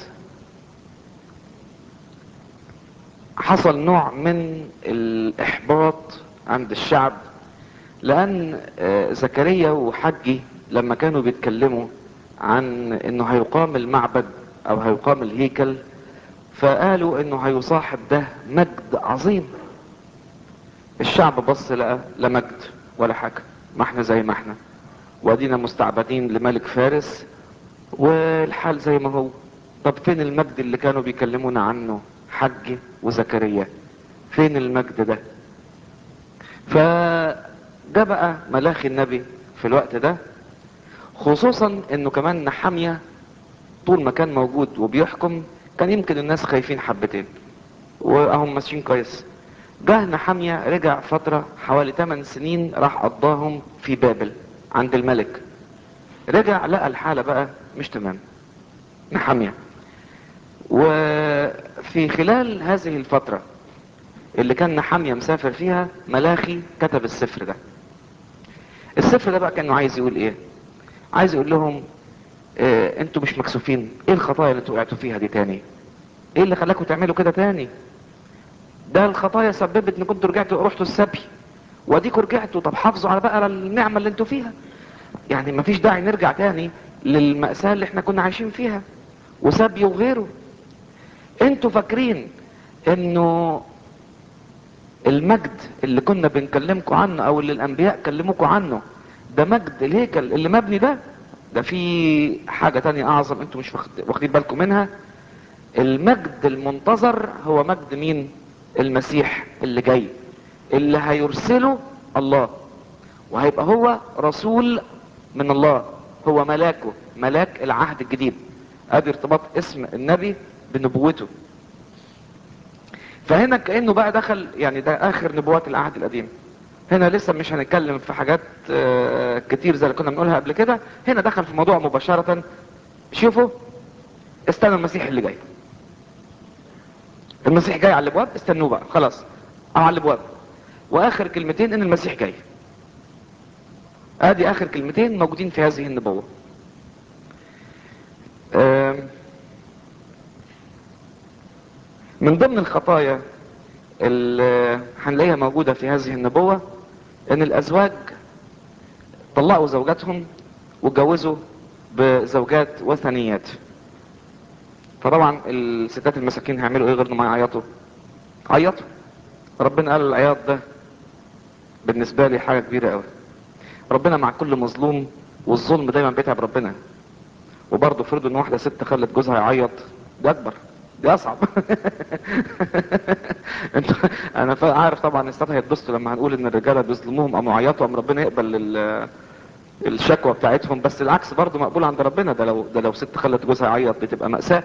حصل نوع من الإحباط عند الشعب لأن آه، زكريا وحجي لما كانوا بيتكلموا عن انه هيقام المعبد او هيقام الهيكل فقالوا انه هيصاحب ده مجد عظيم الشعب بص لقى لا مجد ولا حاجة ما احنا زي ما احنا وادينا مستعبدين لملك فارس والحال زي ما هو طب فين المجد اللي كانوا بيكلمونا عنه حج وزكريا فين المجد ده فجاء بقى ملاخي النبي في الوقت ده خصوصا انه كمان نحامية طول ما كان موجود وبيحكم كان يمكن الناس خايفين حبتين وهم ماشيين كويس جه نحامية رجع فترة حوالي 8 سنين راح قضاهم في بابل عند الملك رجع لقى الحالة بقى مش تمام نحامية وفي خلال هذه الفترة اللي كان نحامية مسافر فيها ملاخي كتب السفر ده السفر ده بقى كانه عايز يقول ايه عايز يقول لهم اه انتوا مش مكسوفين ايه الخطايا اللي انتوا وقعتوا فيها دي تاني ايه اللي خلاكم تعملوا كده تاني ده الخطايا سببت ان كنتوا رجعتوا رحتوا السبي واديكوا رجعتوا طب حافظوا على بقى النعمة اللي انتوا فيها يعني مفيش داعي نرجع تاني للمأساة اللي احنا كنا عايشين فيها وسبي وغيره انتوا فاكرين انه المجد اللي كنا بنكلمكم عنه او اللي الانبياء كلموكم عنه ده مجد الهيكل اللي مبني ده ده في حاجة تانية اعظم انتوا مش واخدين بالكم منها المجد المنتظر هو مجد مين المسيح اللي جاي اللي هيرسله الله وهيبقى هو رسول من الله هو ملاكه ملاك العهد الجديد ادي ارتباط اسم النبي بنبوته فهنا كانه بقى دخل يعني ده اخر نبوات العهد القديم هنا لسه مش هنتكلم في حاجات كتير زي اللي كنا بنقولها قبل كده هنا دخل في موضوع مباشرة شوفوا استنوا المسيح اللي جاي المسيح جاي على الابواب استنوه بقى خلاص او على الابواب واخر كلمتين ان المسيح جاي ادي اخر كلمتين موجودين في هذه النبوة من ضمن الخطايا اللي هنلاقيها موجودة في هذه النبوة ان الازواج طلقوا زوجاتهم واتجوزوا بزوجات وثنيات فطبعا الستات المساكين هيعملوا ايه غير ما يعيطوا عيطوا ربنا قال العياط ده بالنسبة لي حاجة كبيرة قوي ربنا مع كل مظلوم والظلم دايما بيتعب ربنا وبرضه فرضوا ان واحدة ست خلت جوزها يعيط ده اكبر دي اصعب انت انا عارف طبعا الستات هيتبسطوا لما هنقول ان الرجاله بيظلموهم او يعيطوا ام ربنا يقبل الشكوى بتاعتهم بس العكس برضه مقبول عند ربنا ده لو ده لو ست خلت جوزها يعيط بتبقى مأساة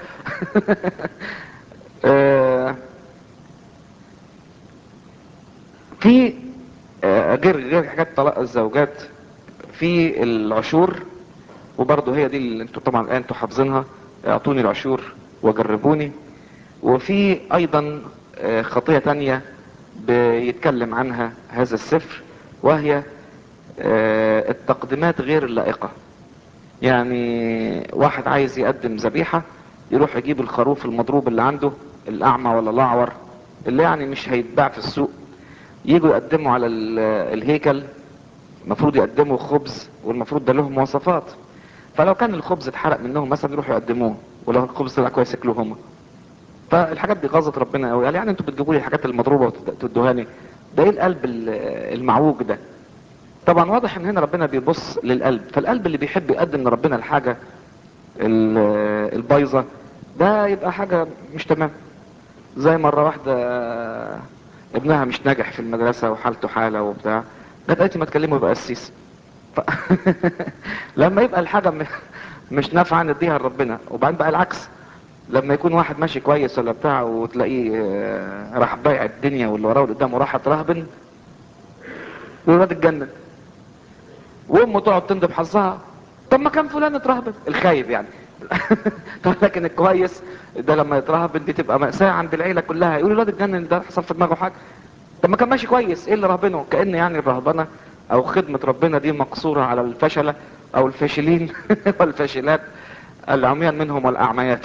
في غير غير حاجات طلاق الزوجات في العشور وبرضه هي دي اللي انتوا طبعا الان انتوا حافظينها اعطوني العشور وجربوني وفي ايضا خطية تانية بيتكلم عنها هذا السفر وهي التقديمات غير اللائقة يعني واحد عايز يقدم ذبيحة يروح يجيب الخروف المضروب اللي عنده الاعمى ولا الاعور اللي يعني مش هيتباع في السوق يجوا يقدموا على الهيكل المفروض يقدموا خبز والمفروض ده لهم مواصفات فلو كان الخبز اتحرق منهم مثلا يروحوا يقدموه ولو الخبز طلع كويس ياكلوه هم فالحاجات دي غاظت ربنا قوي قال يعني انتوا بتجيبوا لي الحاجات المضروبه وتدوهاني ده ايه القلب المعوج ده طبعا واضح ان هنا ربنا بيبص للقلب فالقلب اللي بيحب يقدم لربنا الحاجه البايظه ده يبقى حاجه مش تمام زي مره واحده ابنها مش ناجح في المدرسه وحالته حاله وبتاع جت قالت ما تكلمه يبقى قسيس ف... لما يبقى الحاجه مش نافعه نديها لربنا وبعدين بقى العكس لما يكون واحد ماشي كويس ولا بتاع وتلاقيه راح بايع الدنيا واللي وراه واللي قدامه راح ترهبن والواد اتجنن وامه تقعد تندب حظها طب ما كان فلان اترهبن الخايب يعني طب لكن الكويس ده لما يترهبن دي تبقى مأساة عند العيلة كلها يقول الواد اتجنن ده حصل في دماغه حاجة طب ما كان ماشي كويس ايه اللي رهبنه كأن يعني الرهبنة او خدمة ربنا دي مقصورة على الفشلة او الفاشلين والفاشلات العميان منهم والاعميات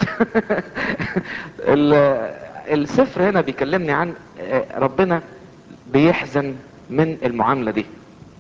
السفر هنا بيكلمني عن ربنا بيحزن من المعاملة دي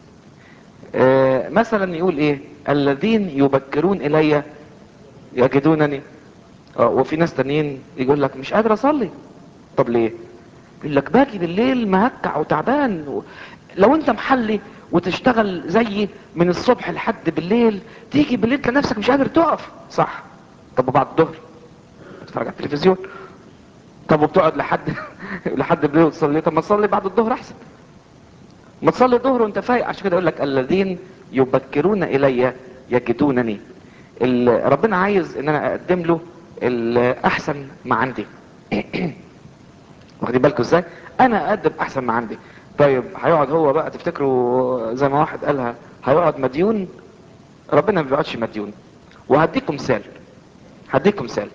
مثلا يقول ايه الذين يبكرون الي يجدونني وفي ناس تانيين يقول لك مش قادر اصلي طب ليه يقول لك باجي بالليل مهكع وتعبان و... لو انت محلي وتشتغل زيي من الصبح لحد بالليل تيجي بالليل تلاقي نفسك مش قادر تقف صح طب وبعد الظهر بتتفرج على التلفزيون طب وبتقعد لحد لحد بالليل وتصلي طب ما تصلي بعد الظهر احسن ما تصلي الظهر وانت فايق عشان كده يقول لك الذين يبكرون الي يجدونني ال- ربنا عايز ان انا اقدم له الاحسن ما عندي واخدين بالكم ازاي انا اقدم احسن ما عندي طيب هيقعد هو بقى تفتكروا زي ما واحد قالها هيقعد مديون ربنا ما بيقعدش مديون وهديكم مثال هديكم مثال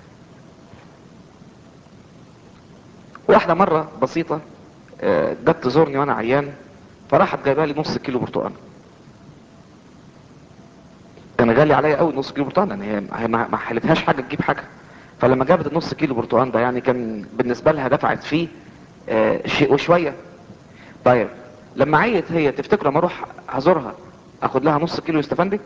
واحدة مرة بسيطة آه، جت تزورني وانا عيان فراحت جايبه لي نص كيلو برتقال كان غالي عليا قوي نص كيلو برتقال لان هي هي ما ما حلتهاش حاجه تجيب حاجه فلما جابت النص كيلو برتقال ده يعني كان بالنسبه لها دفعت فيه آه، شيء وشويه طيب لما عيت هي تفتكر لما اروح هزورها اخد لها نص كيلو استفندي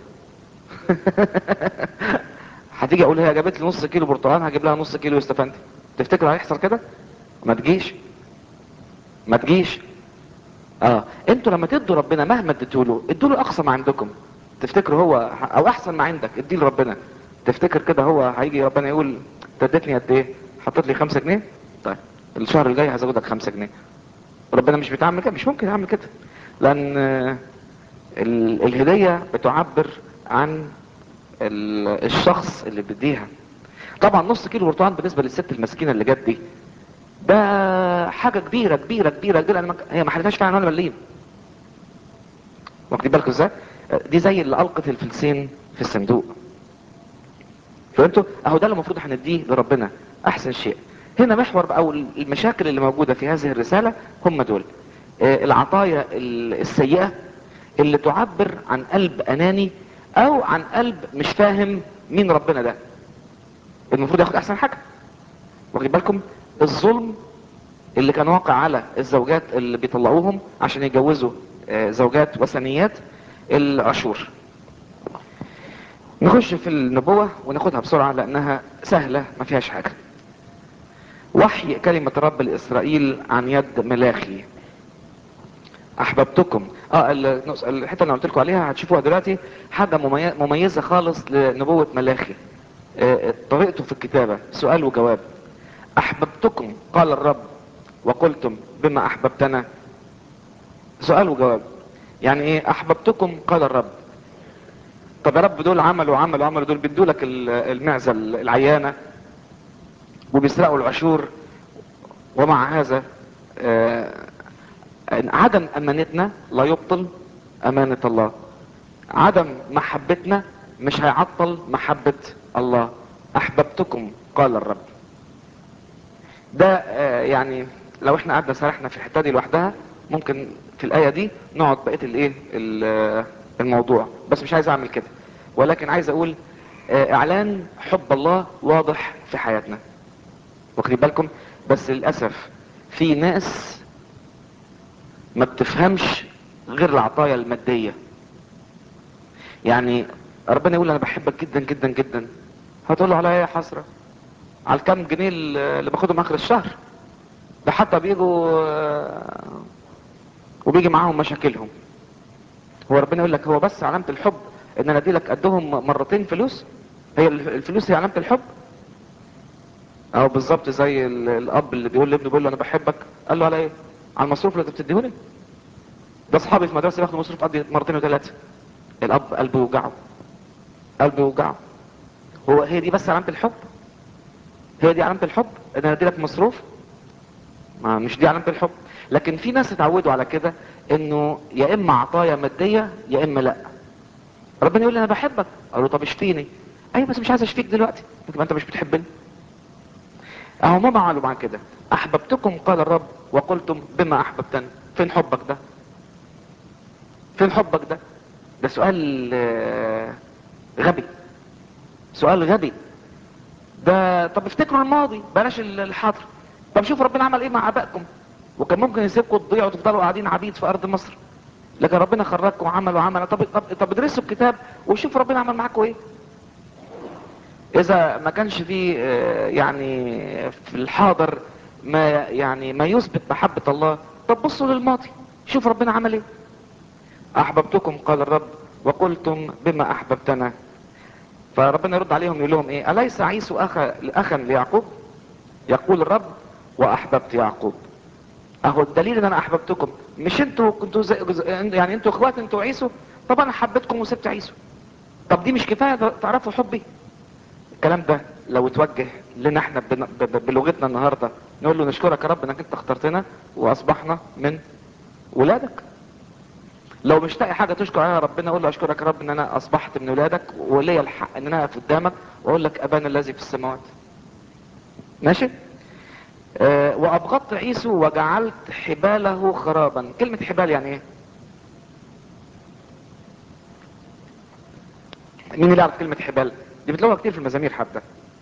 هتيجي اقول هي جابت لي نص كيلو برتقال هجيب لها نص كيلو استفندي تفتكر هيحصل كده ما تجيش ما تجيش اه انتوا لما تدوا ربنا مهما اديتوا له ادوا له اقصى ما عندكم تفتكروا هو او احسن ما عندك ادي لربنا تفتكر كده هو هيجي ربنا يقول انت اديتني قد ايه حطيت لي خمسة جنيه طيب الشهر الجاي هزودك خمسة جنيه ربنا مش بيتعمل كده مش ممكن يعمل كده لان آه، ال- الهدية بتعبر عن ال- الشخص اللي بيديها طبعا نص كيلو برتقال بالنسبة للست المسكينة اللي جت دي ده حاجة كبيرة كبيرة كبيرة كبيرة أنا ما- هي ما حلتهاش فعلا ولا مليم واخدين بالكم ازاي؟ دي زي اللي ألقت الفلسين في الصندوق فهمتوا؟ اهو ده اللي المفروض هنديه لربنا احسن شيء هنا محور بقى او المشاكل اللي موجودة في هذه الرسالة هم دول آه، العطايا ال- السيئة اللي تعبر عن قلب اناني او عن قلب مش فاهم مين ربنا ده المفروض ياخد احسن حاجة واخدين بالكم الظلم اللي كان واقع على الزوجات اللي بيطلقوهم عشان يجوزوا آه، زوجات وثنيات العشور نخش في النبوة وناخدها بسرعة لانها سهلة ما فيهاش حاجة وحي كلمة رب لإسرائيل عن يد ملاخي احببتكم اه ال- نص- الحته اللي قلت لكم عليها هتشوفوها دلوقتي حاجه ممي- مميزه خالص لنبوه ملاخي آه، طريقته في الكتابه سؤال وجواب احببتكم قال الرب وقلتم بما احببتنا سؤال وجواب يعني ايه احببتكم قال الرب طب يا رب دول عملوا عملوا عملوا دول بيدوا لك ال- المعزه العيانه وبيسرقوا العشور ومع هذا آه، عدم امانتنا لا يبطل امانة الله عدم محبتنا مش هيعطل محبة الله احببتكم قال الرب ده آه، يعني لو احنا قعدنا سرحنا في الحته دي لوحدها ممكن في الايه دي نقعد بقيه الايه ال- الموضوع بس مش عايز اعمل كده ولكن عايز اقول آه، اعلان حب الله واضح في حياتنا واخدين بالكم بس للاسف في ناس ما بتفهمش غير العطايا الماديه يعني ربنا يقول انا بحبك جدا جدا جدا هتقول له على ايه يا حسره على الكام جنيه اللي باخدهم اخر الشهر ده حتى بيجوا آه، وبيجي معاهم مشاكلهم هو ربنا يقول لك هو بس علامة الحب ان انا ادي لك قدهم مرتين فلوس هي الف- الفلوس هي علامة الحب او بالظبط زي ال- الاب اللي بيقول لابنه بيقول له انا بحبك قال له على ايه على المصروف اللي انت بتديهولي ده اصحابي في المدرسه بياخدوا مصروف قد مرتين وثلاثه الاب قلبه يوجعه قلبه يوجعه هو هي دي بس علامة الحب هي دي علامة الحب ان انا ادي لك مصروف ما مش دي علامة الحب لكن في ناس اتعودوا على كده انه يا اما عطايا مادية يا اما لا ربنا يقول لي انا بحبك اقول له طب اشفيني ايوه بس مش عايز اشفيك دلوقتي يبقى انت مش بتحبني اهو ما عملوا مع كده احببتكم قال الرب وقلتم بما احببتني فين حبك ده فين حبك ده ده سؤال آه، غبي سؤال غبي ده طب افتكروا الماضي بلاش ال- الحاضر طب شوفوا ربنا عمل ايه مع ابائكم وكان ممكن يسيبكم تضيعوا وتفضلوا قاعدين عبيد في ارض مصر لكن ربنا خرجكم وعمل وعمل طب طب طب ادرسوا الكتاب وشوفوا ربنا عمل معاكم ايه اذا ما كانش في آه، يعني في الحاضر ما يعني ما يثبت محبة الله طب بصوا للماضي شوف ربنا عمل ايه احببتكم قال الرب وقلتم بما احببتنا فربنا يرد عليهم يقول لهم ايه اليس عيسو اخا اخا ليعقوب يقول الرب واحببت يعقوب اهو الدليل ان انا احببتكم مش انتوا كنتوا زي زي- يعني انتوا اخوات انتوا عيسو طب انا حبيتكم وسبت عيسو طب دي مش كفايه تعرفوا حبي الكلام ده لو اتوجه لنا احنا بن- ب- ب- بلغتنا النهارده نقول له نشكرك يا رب انك انت اخترتنا واصبحنا من ولادك لو مش لاقي حاجه تشكر عليها ربنا قول له اشكرك يا رب ان انا اصبحت من ولادك وليا الحق ان انا اقف قدامك واقول لك ابانا الذي في السماوات ماشي آه وابغضت عيسو وجعلت حباله خرابا كلمه حبال يعني ايه مين اللي يعرف كلمه حبال دي بتلاقوها كتير في المزامير حتى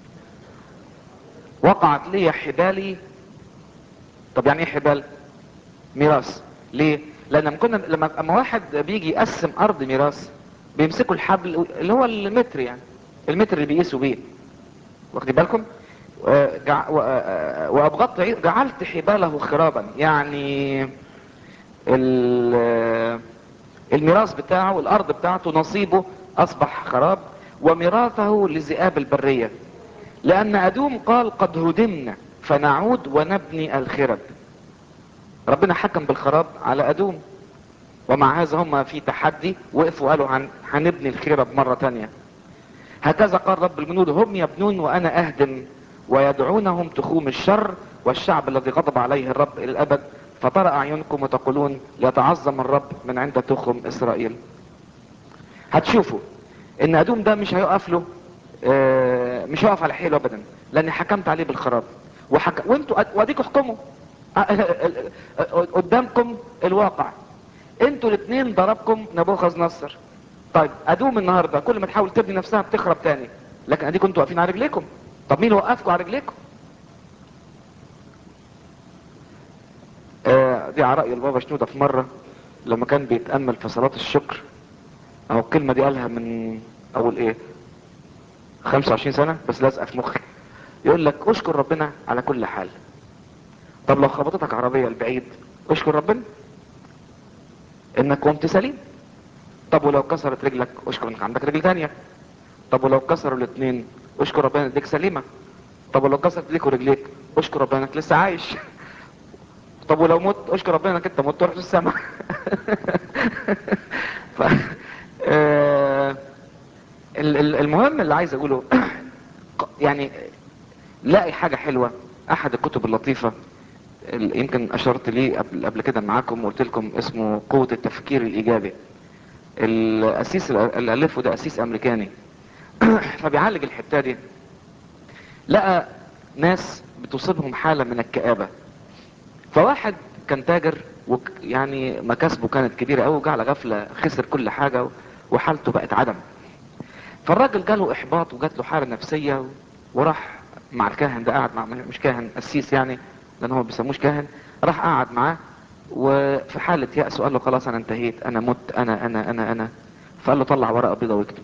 وقعت لي حبالي طب يعني ايه حبال ميراث ليه لان لما كنا لما اما واحد بيجي يقسم ارض ميراث بيمسكوا الحبل اللي هو المتر يعني المتر اللي بيقيسوا بيه واخدين بالكم آه، جع- و- آه، وابغضت عي- جعلت حباله خرابا يعني ال- آه، الميراث بتاعه الارض بتاعته نصيبه اصبح خراب وميراثه لذئاب البريه لان ادوم قال قد هدمنا فنعود ونبني الخرب ربنا حكم بالخراب على ادوم ومع هذا هم في تحدي وقفوا قالوا هن- هنبني الخرب مرة تانية هكذا قال رب الجنود هم يبنون وانا اهدم ويدعونهم تخوم الشر والشعب الذي غضب عليه الرب الى الابد فترى اعينكم وتقولون ليتعظم الرب من عند تخم اسرائيل هتشوفوا ان ادوم ده مش هيقف له آه، مش هيقف على حيله ابدا لاني حكمت عليه بالخراب وحك... وانتوا أد- واديكوا احكموا قدامكم الواقع انتوا الاثنين ضربكم نبوخذ نصر طيب ادوم النهارده كل ما تحاول تبني نفسها بتخرب تاني لكن اديكم انتوا واقفين على رجليكم طب مين اللي وقفكم على رجليكم آه دي على رأي البابا شنودة في مرة لما كان بيتأمل في صلاة الشكر او الكلمة دي قالها من اول ايه 25 سنة بس لازقة في مخي يقول لك اشكر ربنا على كل حال طب لو خبطتك عربية البعيد اشكر ربنا انك قمت سليم طب ولو كسرت رجلك اشكر انك عندك رجل تانية طب ولو كسروا الاثنين اشكر ربنا انك سليمة طب ولو كسرت ايديك ورجليك اشكر ربنا انك لسه عايش طب ولو مت اشكر ربنا انك انت مت ورحت السماء ف... آه... ال- ال- المهم اللي عايز اقوله يعني لاقي حاجة حلوة احد الكتب اللطيفة ال- يمكن اشرت ليه قبل, قبل كده معاكم وقلت لكم اسمه قوة التفكير الايجابي الاسيس اللي الفه ده اسيس امريكاني فبيعالج الحتة دي لقى ناس بتصيبهم حالة من الكآبة فواحد كان تاجر وك يعني مكاسبه كانت كبيرة قوي وجه على غفلة خسر كل حاجة وحالته بقت عدم فالراجل جاله احباط وجات له حالة نفسية وراح مع الكاهن ده قعد مع مش كاهن قسيس يعني لان هو ما بيسموش كاهن راح قعد معاه وفي حالة يأس وقال له خلاص انا انتهيت انا مت انا انا انا انا فقال له طلع ورقة بيضة واكتب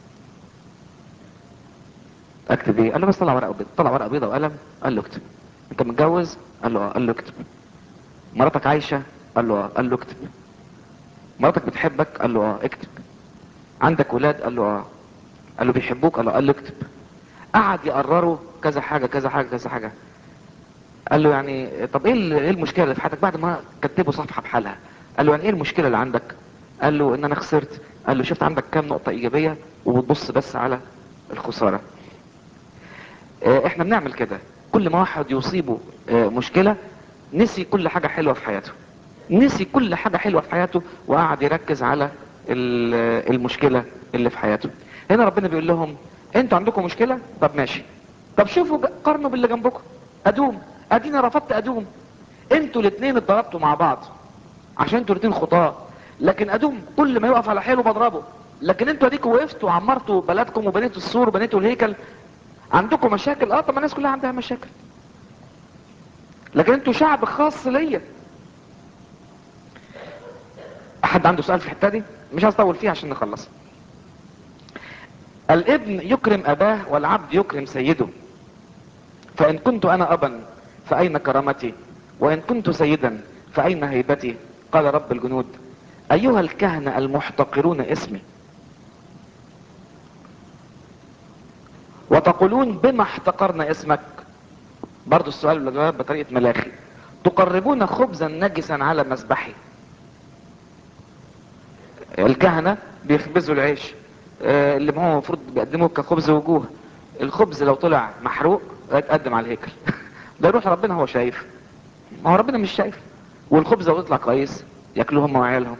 اكتب ايه قال له بس طلع ورقة بيضة طلع ورقة بيضة وقلم قال له اكتب انت متجوز قال له اه قال له اكتب مراتك عايشة قال له اه قال له اكتب مراتك بتحبك قال له اه اكتب عندك ولاد قال له اه قال له بيحبوك قال له قال له اكتب قعد يقرره كذا حاجة كذا حاجة كذا حاجة قال له يعني طب ايه ال- ايه المشكلة اللي في حياتك بعد ما كتبه صفحة بحالها قال له يعني ايه المشكلة اللي عندك قال له ان انا خسرت قال له شفت عندك كام نقطة ايجابية وبتبص بس على الخسارة اه، احنا بنعمل كده كل ما واحد يصيبه اه، مشكلة نسي كل حاجة حلوة في حياته نسي كل حاجة حلوة في حياته وقعد يركز على ال- المشكلة اللي في حياته هنا ربنا بيقول لهم انتوا عندكم مشكلة طب ماشي طب شوفوا ج- قارنوا باللي جنبكم ادوم ادينا رفضت ادوم انتوا الاثنين اتضربتوا مع بعض عشان انتوا الاثنين خطاة لكن ادوم كل ما يقف على حيله بضربه لكن انتوا اديكوا وقفتوا وعمرتوا بلدكم وبنيتوا السور وبنيتوا الهيكل عندكم مشاكل اه طب ما الناس كلها عندها مشاكل لكن انتوا شعب خاص ليا حد عنده سؤال في الحته دي مش هطول فيها عشان نخلص الابن يكرم اباه والعبد يكرم سيده فان كنت انا ابا فاين كرامتي وان كنت سيدا فاين هيبتي قال رب الجنود ايها الكهنة المحتقرون اسمي وتقولون بما احتقرنا اسمك برضو السؤال اللي جواب بطريقة ملاخي تقربون خبزا نجسا على مذبحي الكهنة بيخبزوا العيش آه، اللي هو المفروض بيقدموه كخبز وجوه الخبز لو طلع محروق يتقدم على الهيكل ده يروح ربنا هو شايف ما هو ربنا مش شايف والخبز لو يطلع كويس ياكلوه هم وعيالهم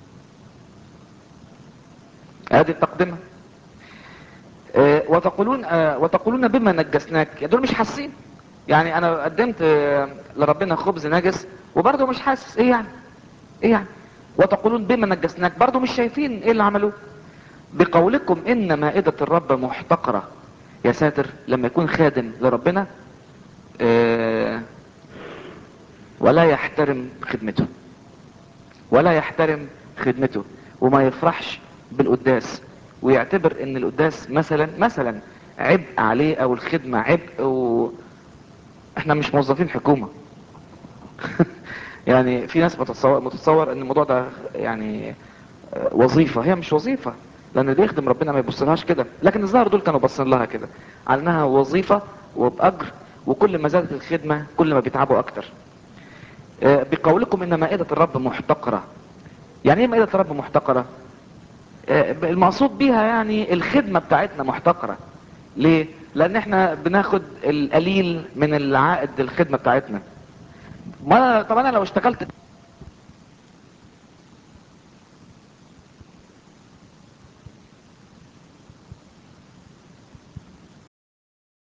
ادي التقدمه آه، وتقولون آه، وتقولون بما نجسناك يا دول مش حاسين يعني انا قدمت آه، لربنا خبز نجس وبرضه مش حاسس ايه يعني ايه يعني وتقولون بما نجسناك برضه مش شايفين ايه اللي عملوه بقولكم ان مائدة الرب محتقرة يا ساتر لما يكون خادم لربنا آه، ولا يحترم خدمته ولا يحترم خدمته وما يفرحش بالقداس ويعتبر ان القداس مثلا مثلا عبء عليه او الخدمة عبء و احنا مش موظفين حكومة يعني في ناس متصور, متصور ان الموضوع ده يعني آه، وظيفة هي مش وظيفة لان اللي بيخدم ربنا ما يبصلهاش كده لكن الظاهر دول كانوا باصين لها كده على انها وظيفة وبأجر وكل ما زادت الخدمة كل ما بيتعبوا اكتر آه، بقولكم ان مائدة الرب محتقرة يعني ايه مائدة الرب محتقرة آه، المقصود بيها يعني الخدمة بتاعتنا محتقرة ليه لان احنا بناخد القليل من العائد الخدمة بتاعتنا ما طب انا لو اشتغلت